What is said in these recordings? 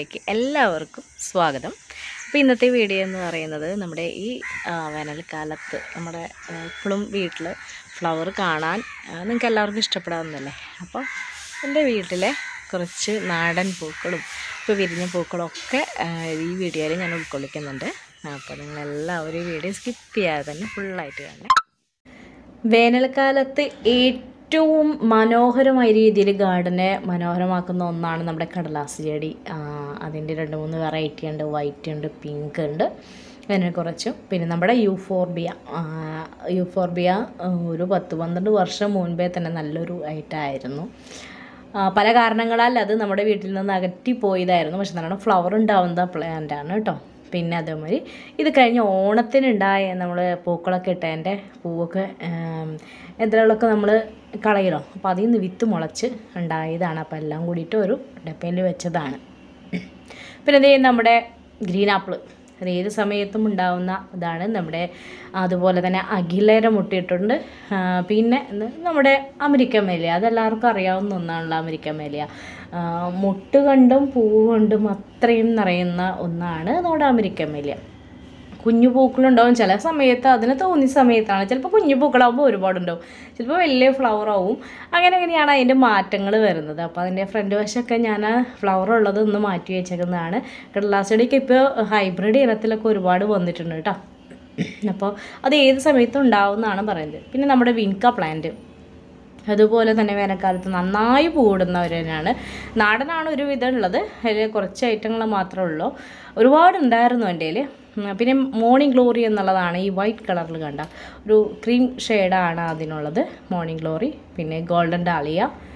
വീഡിയോയിലേക്ക് എല്ലാവർക്കും സ്വാഗതം അപ്പോൾ ഇന്നത്തെ വീഡിയോ എന്ന് പറയുന്നത് നമ്മുടെ ഈ ആ, വേനൽക്കാലത്ത് നമ്മുടെ ഇപ്പോഴും വീട്ടിൽ ഫ്ലവർ കാണാൻ നിങ്ങൾക്ക് എല്ലാവർക്കും ഇഷ്ടപ്പെടാവുന്നതല്ലേ അപ്പോൾ എൻ്റെ വീട്ടിലെ കുറച്ച് നാടൻ പൂക്കളും ഇപ്പോൾ വിരിഞ്ഞ പൂക്കളും ഒക്കെ ആ, ഈ വീഡിയോയിൽ ഞാൻ ഉൾക്കൊള്ളിക്കുന്നുണ്ട് അപ്പോൾ നിങ്ങളെല്ലാവരും ഈ വീഡിയോ സ്കിപ്പ് ചെയ്യാതെ തന്നെ ഫുള്ളായിട്ട് കാണാം വേനൽക്കാലത്ത് ഏറ്റവും മനോഹരമായ രീതിയിൽ ഗാർഡനെ മനോഹരമാക്കുന്ന ഒന്നാണ് നമ്മുടെ കടലാസ് ചെടി ആ, അതിൻ്റെ രണ്ട് മൂന്ന് വെറൈറ്റി ഉണ്ട് വൈറ്റ് ഉണ്ട് പിങ്ക് ഉണ്ട് അങ്ങനെ കുറച്ചും പിന്നെ നമ്മുടെ യൂഫോർബിയ ആ, യൂഫോർബിയ ആ, ഒരു പത്ത് പന്ത്രണ്ട് വർഷം മുൻപേ തന്നെ നല്ലൊരു ഐറ്റമായിരുന്നു ആ, പല കാരണങ്ങളാൽ അത് നമ്മുടെ വീട്ടിൽ നിന്ന് അകറ്റിപ്പോയതായിരുന്നു പക്ഷെ നല്ലോണം ഫ്ലവർ ഉണ്ടാവുന്ന പ്ലാന്റ് ആണ് കേട്ടോ പിന്നെ അതേമാതിരി ഇത് കഴിഞ്ഞ് ഓണത്തിനുണ്ടായ നമ്മൾ പൂക്കളൊക്കെ ഇട്ടതിൻ്റെ പൂവൊക്കെ എന്തെങ്കിലുമൊക്കെ നമ്മൾ കളയലോ അപ്പോൾ അതിൽ നിന്ന് വിത്ത് മുളച്ച് ഉണ്ടായതാണ് അപ്പോൾ എല്ലാം കൂടിയിട്ട് ഒരു ഡപ്പയിൽ വെച്ചതാണ് പിന്നെ ഇതേ നമ്മുടെ ഗ്രീൻ ആപ്പിൾ അത് ഏത് സമയത്തും ഉണ്ടാവുന്ന ഇതാണ് നമ്മുടെ അതുപോലെ തന്നെ അഖിലേര മുട്ടിയിട്ടുണ്ട് ആ, പിന്നെ ഇത് നമ്മുടെ അമരിക്കൻ മേലിയ അതെല്ലാവർക്കും അറിയാവുന്ന ഒന്നാണല്ലോ അമരിക്കൻ മേലിയ ആ, മുട്ട് കണ്ടും പൂവ് കണ്ടും അത്രയും നിറയുന്ന ഒന്നാണ് നമ്മുടെ അമരിക്കൻ മേലിയ കുഞ്ഞു പൂക്കളുണ്ടാവും ചില സമയത്ത് അതിന് തോന്നിയ സമയത്താണ് ചിലപ്പോൾ കുഞ്ഞു പൂക്കളാകുമ്പോൾ ഒരുപാടുണ്ടാവും ചിലപ്പോൾ വലിയ ഫ്ലവർ ആവും അങ്ങനെ അങ്ങനെയാണ് അതിൻ്റെ മാറ്റങ്ങൾ വരുന്നത് അപ്പോൾ അതിൻ്റെ ഫ്രണ്ട് വശമൊക്കെ ഞാൻ ഫ്ലവർ ഉള്ളത് ഒന്ന് മാറ്റി വെച്ചേക്കുന്നതാണ് കടലാസടിക്ക് ഇപ്പോൾ ഹൈബ്രിഡ് ഇനത്തിലൊക്കെ ഒരുപാട് വന്നിട്ടുണ്ട് കേട്ടോ അപ്പോൾ അത് ഏത് സമയത്തും ഉണ്ടാവുമെന്നാണ് പറയുന്നത് പിന്നെ നമ്മുടെ വിൻക പ്ലാന്റ് അതുപോലെ തന്നെ വേനൽക്കാലത്ത് നന്നായി പൂടുന്നവർ തന്നെയാണ് നാടനാണ് ഒരു വിധം ഉള്ളത് അതിൽ കുറച്ച് ഐറ്റങ്ങൾ മാത്രമേ ഉള്ളൂ ഒരുപാട് ഉണ്ടായിരുന്നു എൻ്റെ കയ്യിൽ പിന്നെ മോർണിംഗ് ഗ്ലോറി എന്നുള്ളതാണ് ഈ വൈറ്റ് കളറിൽ കണ്ട ഒരു ക്രീം ഷെയ്ഡാണ് അതിനുള്ളത് മോർണിംഗ് ഗ്ലോറി പിന്നെ ഗോൾഡൻ ഡാലിയ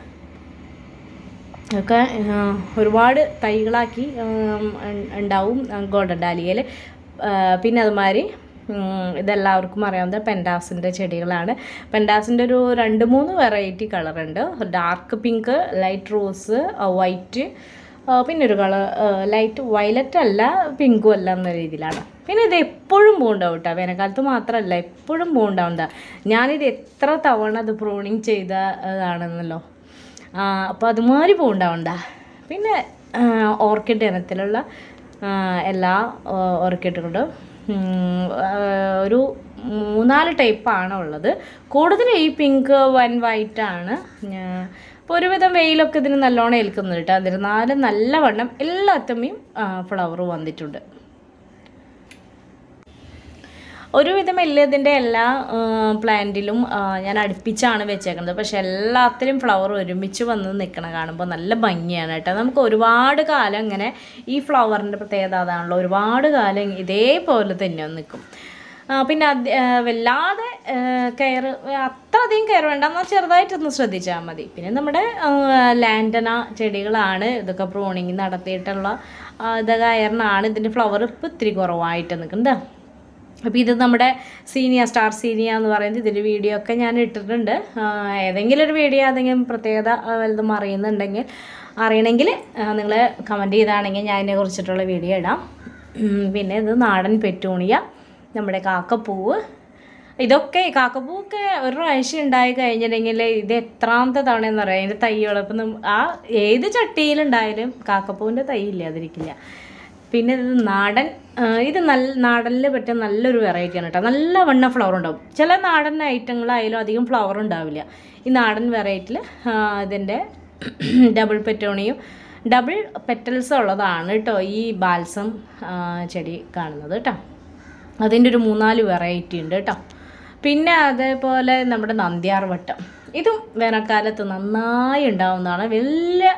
ഒക്കെ ആ, ഒരുപാട് തൈകളാക്കി ഉം, ഉം, ഉണ്ടാവും ഗോൾഡൻ ഡാലിയയിൽ പിന്നെ അതുമാതിരി ഉം, ഇതെല്ലാവർക്കും അറിയാവുന്ന പെൻഡാസിൻ്റെ ചെടികളാണ് പെൻഡാസിൻ്റെ ഒരു രണ്ട് മൂന്ന് വെറൈറ്റി കളറുണ്ട് dark pink light rose white പിന്നെ ഒരു കളർ ലൈറ്റ് വയലറ്റ് അല്ല പിങ്കും അല്ല എന്ന രീതിയിലാണ് പിന്നെ ഇത് എപ്പോഴും പൂണ്ടാവും കേട്ടോ വേനൽക്കാലത്ത് മാത്രമല്ല എപ്പോഴും പൂണ്ടാവുന്നതാണ് ഞാനിത് എത്ര തവണ അത് പ്രൂണിങ് ചെയ്തതാണെന്നല്ലോ അപ്പോൾ അതുമാതിരി പൂണ്ടാവണ്ട പിന്നെ ഓർക്കിഡ് ഇനത്തിലുള്ള ആ, എല്ലാ ഓർക്കിഡുകളും ഒരു മൂന്നാല് ടൈപ്പാണ് ഉള്ളത് കൂടുതൽ ഈ പിങ്ക് വൻ വൈറ്റ് ആണ് അപ്പോൾ ഒരുവിധം വെയിലൊക്കെ ഇതിന് നല്ലോണം ഏൽക്കുന്നുണ്ട് കേട്ടോ എന്നിരുന്നാലും നല്ലവണ്ണം എല്ലാത്തമ്മയും ഫ്ലവർ വന്നിട്ടുണ്ട് ഒരുവിധം എല്ലാത്തിൻ്റെ എല്ലാ പ്ലാന്റിലും ഞാൻ അടുപ്പിച്ചാണ് വെച്ചേക്കുന്നത് പക്ഷെ എല്ലാത്തിലും ഫ്ലവർ ഒരുമിച്ച് വന്ന് നിൽക്കണ കാണുമ്പോൾ നല്ല ഭംഗിയാണ് കേട്ടോ നമുക്ക് ഒരുപാട് കാലം ഇങ്ങനെ ഈ ഫ്ലവറിൻ്റെ പ്രത്യേകത അതാണല്ലോ ഒരുപാട് കാലം ഇതേപോലെ തന്നെ നിൽക്കും ആ, പിന്നെ അത് ആ, വല്ലാതെ കെയർ അത്ര അധികം കെയർ വേണ്ട എന്നാൽ ചെറുതായിട്ടൊന്ന് ശ്രദ്ധിച്ചാൽ മതി പിന്നെ നമ്മുടെ ലാൻഡന ചെടികളാണ് ഇതൊക്കെ പ്രൂണിങ് നടത്തിയിട്ടുള്ള ആ, ഇത് കാരണമാണ് ഇതിൻ്റെ ഫ്ലവർ ഇപ്പോൾ ഇത്തിരി കുറവായിട്ട് നിൽക്കുന്നത് അപ്പോൾ ഇത് നമ്മുടെ സീനിയ സ്റ്റാർ സീനിയ എന്ന് പറയുന്നത് ഇതിൻ്റെ വീഡിയോ ഒക്കെ ഞാൻ ഇട്ടിട്ടുണ്ട് ആ, ഏതെങ്കിലും ഒരു വീഡിയോ ഏതെങ്കിലും പ്രത്യേകത ആ, വലുതും അറിയുന്നുണ്ടെങ്കിൽ അറിയണമെങ്കിൽ നിങ്ങൾ കമൻറ്റ് ചെയ്താണെങ്കിൽ ഞാൻ അതിനെ കുറിച്ചിട്ടുള്ള വീഡിയോ ഇടാം ഉം, പിന്നെ ഇത് നാടൻ പെറ്റൂണിയ നമ്മുടെ കാക്കപ്പൂവ് ഇതൊക്കെ ഈ കാക്കപ്പൂവൊക്കെ ഒരു പ്രാവശ്യം ഉണ്ടായി കഴിഞ്ഞിട്ടുണ്ടെങ്കിൽ ഇത് എത്രാമത്തെ തവണയെന്ന് പറയാം അതിൻ്റെ തൈകളപ്പം നം- ആ ഏത് ചട്ടിയിലുണ്ടായാലും കാക്കപ്പൂവിൻ്റെ തൈ ഇല്ലാതിരിക്കില്ല പിന്നെ ഇത് നാടൻ ആ, ഇത് നല്ല നാടനിൽ പറ്റിയ നല്ലൊരു വെറൈറ്റിയാണ് കേട്ടോ നല്ല വണ്ണ ഫ്ലവർ ഉണ്ടാവും ചില നാടൻ ഐറ്റങ്ങളായാലും അധികം ഫ്ലവർ ഉണ്ടാവില്ല ഈ നാടൻ വെറൈറ്റിയിൽ ഇതിൻ്റെ ഡബിൾ പെറ്റോണിയും ഡബിൾ പെറ്റൽസ് ഉള്ളതാണ് കേട്ടോ ഈ ബാൽസം ആ, ചെടി കാണുന്നത് കേട്ടോ അതിൻ്റെ ഒരു മൂന്നാല് വെറൈറ്റി ഉണ്ട് കേട്ടോ പിന്നെ അതേപോലെ നമ്മുടെ നന്ദ്യാർ വട്ടം ഇതും വേനൽക്കാലത്ത് നന്നായി ഉണ്ടാവുന്നതാണ് വലിയ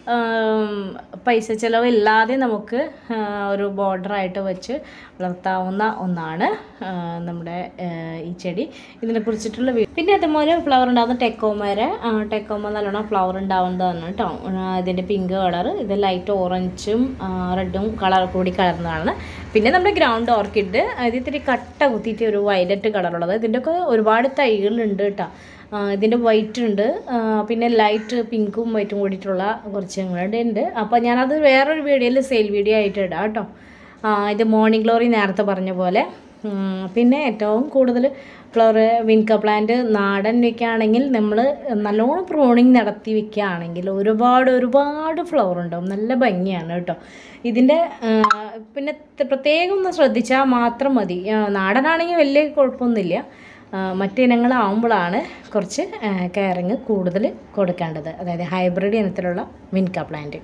ആം, പൈസ ചിലവില്ലാതെ നമുക്ക് ആ, ഒരു ബോർഡറായിട്ട് വെച്ച് വളർത്താവുന്ന ഒന്നാണ് ആ, നമ്മുടെ ആ, ഈ ചെടി ഇതിനെ കുറിച്ചിട്ടുള്ള വീ- പിന്നെ അതുപോലെ ഫ്ലവർ ഉണ്ടാകുന്ന ടെക്കോമര ടെക്കോമ നല്ലോണം ഫ്ലവർ ഉണ്ടാവുന്നതാണ് കേട്ടോ ആ, ഇതിൻ്റെ പിങ്ക് കളർ ഇത് ലൈറ്റ് ഓറഞ്ചും റെഡും കളർ കൂടി കലർന്നതാണ് പിന്നെ നമ്മുടെ ഗ്രൗണ്ട് ഓർക്കിഡ് അത് ഇത്തിരി കട്ട കുത്തിയിട്ട് ഒരു വയലറ്റ് കളറുള്ളത് ഇതിൻ്റെ ഒക്കെ ഒരുപാട് തൈകളുണ്ട് കേട്ടോ ആ, ഇതിൻ്റെ വൈറ്റ് ഉണ്ട് ആ, പിന്നെ ലൈറ്റ് പിങ്കും വൈറ്റും കൂടിയിട്ടുള്ള കുറച്ച് കൂടെ ഉണ്ട് അപ്പോൾ ഞാനത് വേറൊരു വീഡിയോയിൽ സെയിൽ വീഡിയോ ആയിട്ട് ഇടാം കേട്ടോ ആ, ഇത് മോർണിംഗ് ഗ്ലോറി നേരത്തെ പറഞ്ഞ പോലെ ഉം, പിന്നെ ഏറ്റവും കൂടുതൽ ഫ്ലവർ വിൻക പ്ലാന്റ് നാടൻ വെക്കുകയാണെങ്കിൽ നമ്മൾ നല്ലോണം പ്രൂണിങ് നടത്തി വെക്കുകയാണെങ്കിൽ ഒരുപാട് ഒരുപാട് ഫ്ലവർ ഉണ്ടാവും നല്ല ഭംഗിയാണ് കേട്ടോ ഇതിൻ്റെ ആ, പിന്നെ ത- പ്രത്യേകം ഒന്ന് ശ്രദ്ധിച്ചാൽ മാത്രം മതി ആ, നാടനാണെങ്കിൽ വലിയ കുഴപ്പമൊന്നുമില്ല ആ, മറ്റിനങ്ങളാവുമ്പോഴാണ് കുറച്ച് കെയറിങ് കൂടുതൽ കൊടുക്കേണ്ടത് അതായത് ഹൈബ്രിഡ് ഇനത്തിലുള്ള വിൻക പ്ലാന്റ്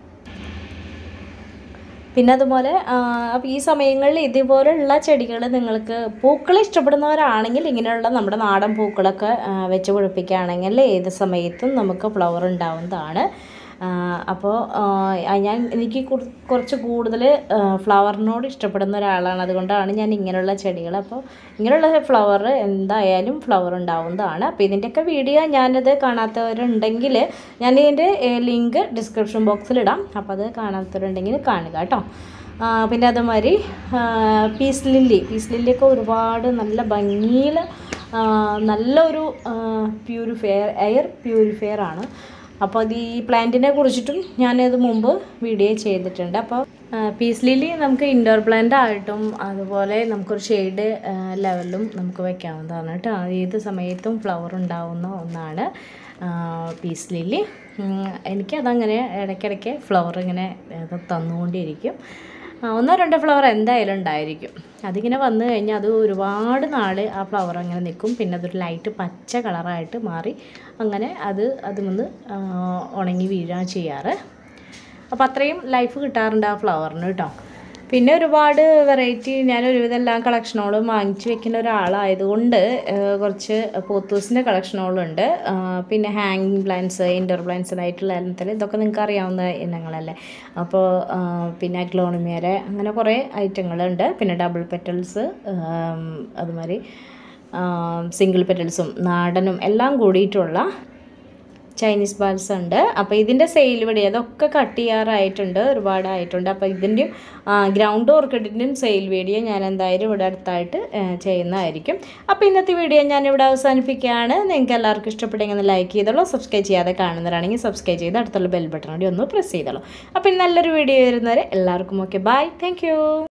പിന്നെ അതുപോലെ അപ്പോൾ ഈ സമയങ്ങളിൽ ഇതുപോലുള്ള ചെടികൾ നിങ്ങൾക്ക് പൂക്കൾ ഇഷ്ടപ്പെടുന്നവരാണെങ്കിൽ ഇങ്ങനെയുള്ള നമ്മുടെ നാടൻ പൂക്കളൊക്കെ ആ, വെച്ച് പിടിപ്പിക്കുകയാണെങ്കിൽ ഏത് സമയത്തും നമുക്ക് ഫ്ലവർ ഉണ്ടാവുന്നതാണ് അപ്പോൾ ഞാൻ എനിക്ക് കുറ- കുറച്ച് കൂടുതൽ ഫ്ലവറിനോട് ഇഷ്ടപ്പെടുന്ന ഒരാളാണ് അതുകൊണ്ടാണ് ഞാൻ ഇങ്ങനെയുള്ള ചെടികൾ അപ്പോൾ ഇങ്ങനെയുള്ള ഫ്ലവർ എന്തായാലും ഫ്ലവർ ഉണ്ടാവുന്നതാണ് അപ്പോൾ ഇതിൻ്റെയൊക്കെ വീഡിയോ ഞാനത് കാണാത്തവരുണ്ടെങ്കിൽ ഞാൻ ഇതിൻ്റെ ലിങ്ക് ഡിസ്ക്രിപ്ഷൻ ബോക്സിലിടാം അപ്പോൾ അത് കാണാത്തവരുണ്ടെങ്കിൽ കാണുക കേട്ടോ ആ, പിന്നെ അതുമാതിരി പീസ് ലില്ലി പീസ് ലില്ലിയൊക്കെ ഒരുപാട് നല്ല ഭംഗിയിൽ ആ, നല്ലൊരു പ്യൂരിഫയർ എയർ പ്യൂരിഫയർ ആണ് അപ്പോൾ അത് ഈ പ്ലാന്റിനെ കുറിച്ചിട്ടും ഞാനത് മുമ്പ് വീഡിയോ ചെയ്തിട്ടുണ്ട് അപ്പോൾ പീസ് ലില്ലി നമുക്ക് ഇൻഡോർ പ്ലാന്റ് ആയിട്ടും അതുപോലെ നമുക്കൊരു ഷെയ്ഡ് ലെവലിലും നമുക്ക് വെക്കാവുന്നതാണ് കേട്ടോ ഏത് സമയത്തും ഫ്ലവർ ഉണ്ടാവുന്ന ഒന്നാണ് പീസ് ലില്ലി ഉം, എനിക്കതങ്ങനെ ഇടയ്ക്കിടയ്ക്ക് ഫ്ലവർ ഇങ്ങനെ അത് തന്നുകൊണ്ടിരിക്കും ആ, ഒന്നോ രണ്ടോ ഫ്ലവർ എന്തായാലും ഉണ്ടായിരിക്കും അതിങ്ങനെ വന്നു കഴിഞ്ഞാൽ അത് ഒരുപാട് നാൾ ആ ഫ്ലവർ അങ്ങനെ നിൽക്കും പിന്നെ അതൊരു ലൈറ്റ് പച്ച കളറായിട്ട് മാറി അങ്ങനെ അത് അതിൽ ഉണങ്ങി വീഴുകയാണ് ചെയ്യാറ് അപ്പോൾ അത്രയും ലൈഫ് കിട്ടാറുണ്ട് ആ ഫ്ലവറിന് കേട്ടോ പിന്നെ ഒരുപാട് വെറൈറ്റി ഞാൻ ഒരുവിധം എല്ലാ കളക്ഷനുകളും വാങ്ങിച്ചു വെക്കുന്ന ഒരാളായതുകൊണ്ട് ഏഹ്, കുറച്ച് പോത്തൂസിൻ്റെ കളക്ഷനുകളുണ്ട് ആഹ്, പിന്നെ ഹാങ്ങിങ് പ്ലാന്റ്സ് ഇൻഡോർ പ്ലാന്റ്സ് ആയിട്ടുള്ള ഇനത്തിൽ ഇതൊക്കെ നിങ്ങൾക്ക് അറിയാവുന്ന ഇനങ്ങളല്ലേ അപ്പോൾ ആഹ്, പിന്നെ അഗ്ലോണിമിയരെ അങ്ങനെ കുറേ ഐറ്റങ്ങളുണ്ട് പിന്നെ ഡബിൾ പെറ്റൽസ് അതുമാതിരി സിംഗിൾ പെറ്റൽസും നാടനും എല്ലാം കൂടിയിട്ടുള്ള ചൈനീസ് ബാൽസ് ഉണ്ട് അപ്പോൾ ഇതിൻ്റെ സെയിൽ ഇവിടെ അതൊക്കെ കട്ട് ചെയ്യാറായിട്ടുണ്ട് ഒരുപാടായിട്ടുണ്ട് അപ്പോൾ ഇതിൻ്റെയും ഗ്രൗണ്ട് ഓർക്കിഡിൻ്റെയും സെയിൽ വീഡിയോ ഞാൻ എന്തായാലും ഇവിടെ അടുത്തായിട്ട് ആ, ചെയ്യുന്നതായിരിക്കും അപ്പോൾ ഇന്നത്തെ വീഡിയോ ഞാൻ ഇവിടെ അവസാനിപ്പിക്കുകയാണ് നിങ്ങൾക്ക് എല്ലാവർക്കും ഇഷ്ടപ്പെട്ടെങ്കിൽ ഒന്ന് ലൈക്ക് ചെയ്തോളൂ സബ്സ്ക്രൈബ് ചെയ്യാതെ കാണുന്നവരാണെങ്കിൽ സബ്സ്ക്രൈബ് ചെയ്ത് അടുത്തുള്ള ബെൽ ബട്ടൺ കൂടി ഒന്ന് പ്രസ് ചെയ്തോളൂ അപ്പോൾ ഇനി നല്ലൊരു വീഡിയോ വരുന്നവരെ എല്ലാവർക്കും ഓക്കെ ബൈ താങ്ക്